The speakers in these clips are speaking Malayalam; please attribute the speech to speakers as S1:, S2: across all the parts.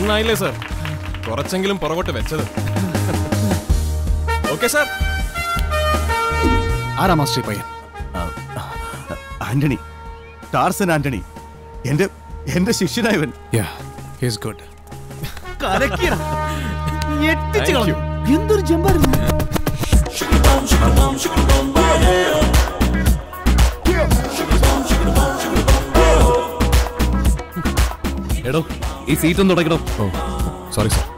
S1: നന്നായില്ലേ സർ കുറച്ചെങ്കിലും പുറകോട്ട് വെച്ചത് ഓക്കെ സാർ
S2: ആരാ മാസ്റ്റർ ഈ പയ്യൻ
S3: ആന്റണി ടാർസൻ ആന്റണി എന്റെ എന്റെ ശിഷ്യനായവൻ
S2: yeah he's good
S1: Thank you.
S2: എന്തൊരു ജമ്പായിരുന്നു
S4: എടോ ഈ സീറ്റ് ഒന്ന് തുടയ്ക്കണോ
S2: ഓ സോറി സർ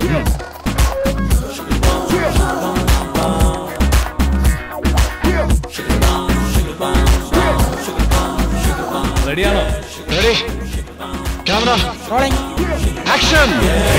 S4: റെഡിയാണോ റെഡി ക്യാമറ ആക്ഷൻ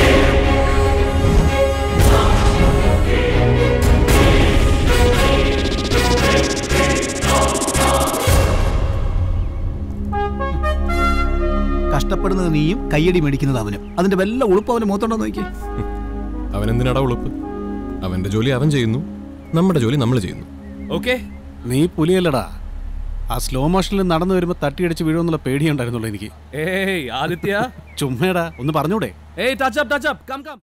S2: കഷ്ടപ്പെടുന്നത് നീയും കയ്യടി മേടിക്കുന്നത് അവനും അതിന്റെ വല്ല ഉളുപ്പ് അവന് മൂത്തോണ്ടോ നോക്കി
S1: അവൻ എന്തിനാടാ ഉളുപ്പ് അവന്റെ ജോലി അവൻ ചെയ്യുന്നു നമ്മുടെ ജോലി നമ്മൾ ചെയ്യുന്നു ഓക്കെ
S2: നീ പുലിയല്ലടാ ആ സ്ലോ മോഷനിൽ നടന്നു വരുമ്പോ തട്ടിയടിച്ച് വീഴുമെന്നുള്ള പേടിയുണ്ടായിരുന്നുള്ളൂ എനിക്ക്
S4: ഏയ് ആദിത്യ
S2: ചുമ്മേടാ ഒന്ന് പറഞ്ഞൂടെ
S4: ഏയ് touch up touch up come come